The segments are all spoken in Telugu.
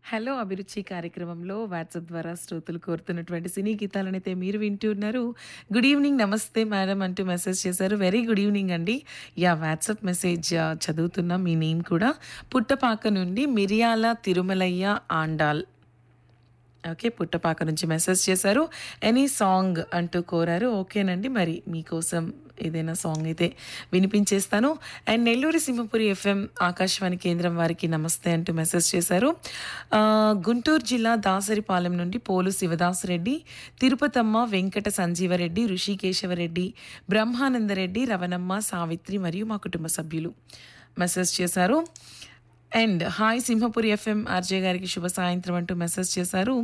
హలో అభిరుచి కార్యక్రమంలో వాట్సాప్ ద్వారా శ్రోతలు కోరుతున్నటువంటి సినీ గీతాలనైతే మీరు వింటున్నారు గుడ్ ఈవినింగ్ నమస్తే మేడం అంటూ మెసేజ్ చేశారు వెరీ గుడ్ ఈవినింగ్ అండి యా వాట్సాప్ మెసేజ్ ఆ, చదువుతున్న మీ నేమ్ కూడా పుట్టపాక నుండి మిరియాల తిరుమలయ్య ఆండాల్ ఓకే పుట్టపాక నుంచి మెసేజ్ చేశారు ఎనీ సాంగ్ అంటూ కోరారు ఓకేనండి మరి మీకోసం ఏదైనా సాంగ్ అయితే వినిపించేస్తాను అండ్ నెల్లూరు సింహపురి ఎఫ్ఎం ఆకాశవాణి కేంద్రం వారికి నమస్తే అంటూ మెసేజ్ చేశారు ఆ, గుంటూరు జిల్లా దాసరిపాలెం నుండి పోలు శివదాసరెడ్డి తిరుపతమ్మ వెంకట సంజీవరెడ్డి ఋషికేశవరెడ్డి బ్రహ్మానందరెడ్డి రవణమ్మ సావిత్రి మరియు మా కుటుంబ సభ్యులు మెసేజ్ చేశారు and hi Simhapuri FM RJ గారికి శుభ సాయంత్రం అంటూ మెసేజ్ చేశారు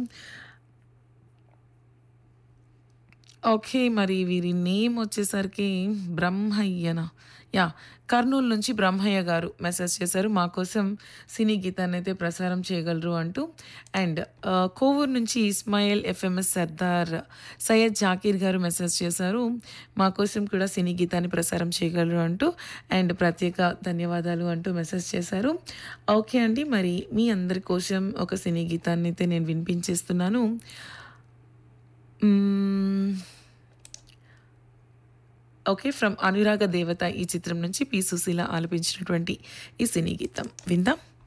ఓకే మరి వీరి నేమ్ వచ్చేసరికి బ్రహ్మయ్యన యా కర్నూలు నుంచి బ్రహ్మయ్య గారు మెసేజ్ చేశారు మా కోసం సినీ గీతాన్ని అయితే ప్రసారం చేయగలరు అంటూ అండ్ ఆ, కోవూరు నుంచి ఇస్మాయిల్ ఎఫ్ఎంఎస్ సర్దార్ సయ్యద్ జాకీర్ గారు మెసేజ్ చేశారు మా కోసం కూడా సినీ గీతాన్ని ప్రసారం చేయగలరు అంటూ అండ్ ప్రత్యేక ధన్యవాదాలు అంటూ మెసేజ్ చేశారు ఓకే అండి మరి మీ అందరి కోసం ఒక సినీ గీతాన్ని అయితే నేను వినిపించేస్తున్నాను మ్మ్. ఓకే ఫ్రమ్ అనురాగ దేవత ఈ చిత్రం నుంచి పి సుశీల ఆలపించినటువంటి ఈ సినీ గీతం విందాం